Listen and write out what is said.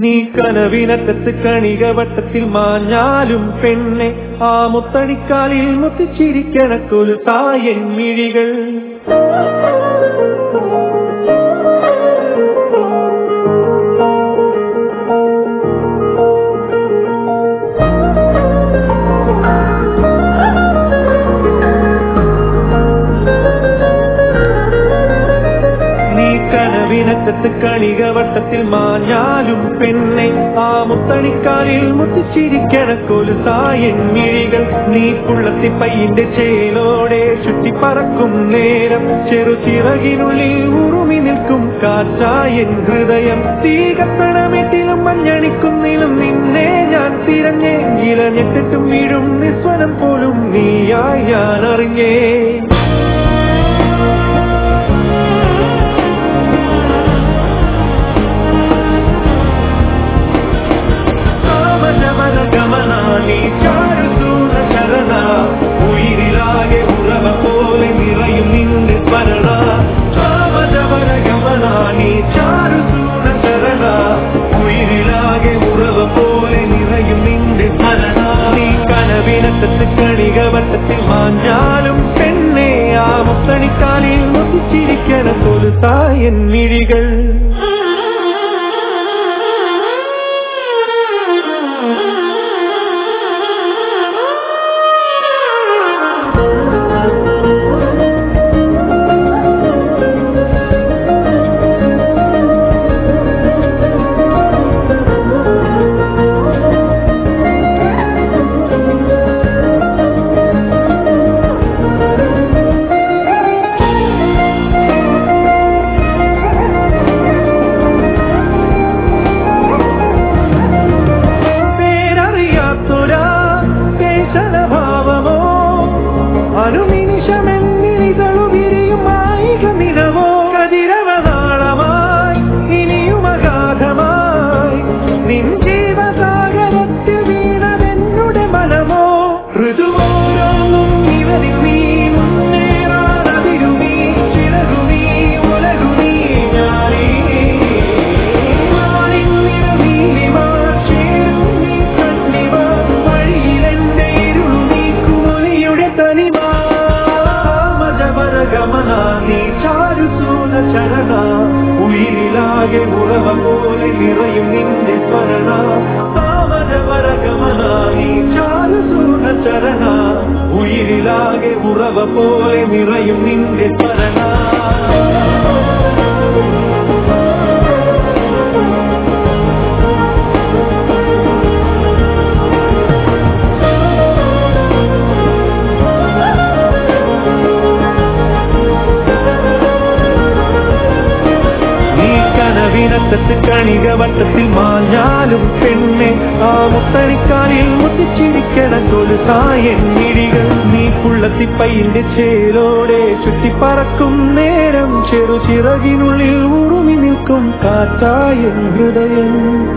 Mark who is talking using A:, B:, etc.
A: നീ കനവിനറ്റത്ത് കണിക വട്ടത്തിൽ മാഞ്ഞാലും പെണ്ണെ ആ മുത്തണിക്കാലിൽ മുത്തിച്ചിരിക്കണക്കൊരു തായൻ മിഴികൾ നീ കനവിനറ്റത്ത് കണിക വട്ടത്തിൽ മാഞ്ഞാലും പെണ്ണെ ആ മുത്തണിക്കാലിൽ മുത്തിച്ചിരിക്കണക്കൊരു തായൻ മിഴികൾ നീ പുള്ളത്തി പയ്യന്റെ ചേലോടെ ചുറ്റിപ്പറക്കും നേരം ചെറു ചിറകിനുള്ളിൽ ഉറുമി നിൽക്കും കാറ്റായൻ ഹൃദയം തീകപ്പണമെട്ടിലും മഞ്ഞണിക്കുന്നിലും നിന്നെ ഞാൻ തിരഞ്ഞേ ഇലഞ്ഞിട്ടിട്ടും വീഴും നിസ്വനം പോലും നീയായി ഞാൻ അറിഞ്ഞേ കാമജമന ഗമന നീ ചാരുസൂന ശരണ ഉയിരിലാകെ ഉറവ പോലെ നിറയും നിന്റെ സ്മരണ കാമജമന ഗമന നീ ചാരുസൂന ശരണ ഉയിരിലാകെ ഉറവ പോലെ നിറയും നിന്റെ സ്മരണ നീ കനവിനത്തത്ത് കണിക വട്ടത്തിൽ മാഞ്ഞാലും പെണ്ണെ ആ മുത്തണിക്കാലിൽ മുതിച്ചിരിക്കണ കൊലുസായൻ മിഴികൾ പേരറിയാത്തൊരാ ദേശനഭാവമോ അനുനിമിഷമെന്നിരിതളു വിരിയും മായിക നിലവോ കതിരവനാളമായി ഇനിയും അഗാധമായി നിൻ ജീവസാഗരത്തിൽ വീണതെന്നുടെ മനമോ ഋതുവോരോന്നും ഇവരിൽ നീ മുന്നേറാനതിരുമീ ചിറകുമീ ഉലകുമീ ഞാനീ ഉയിരിലാകെ ഉറവ പോലെ നിറയും നിന്റെ സ്മരണ താമരവര ഗമന നീ ചാരുസൂന ചരണ ഉയിരിലാകെ ഉറവ പോലെ നിറയും നിന്റെ സ്മരണ നീ കനവിനത്തത്ത് കണിക വട്ടത്തിൽ മാഞ്ഞാലും പെണ്ണെ ആ മുത്തണിക്കാലിൽ മുത്തിച്ചിരിക്കണ കൊലുസായൻ മിഴികൾ നീ പുള്ളത്തി പയ്യന്റെ ചേലോടെ ചുറ്റിപ്പറക്കും നേരം ചെറു ചിറകിനുള്ളിൽ ഉറുമി നിൽക്കും കാറ്റായൻ ഹൃദയം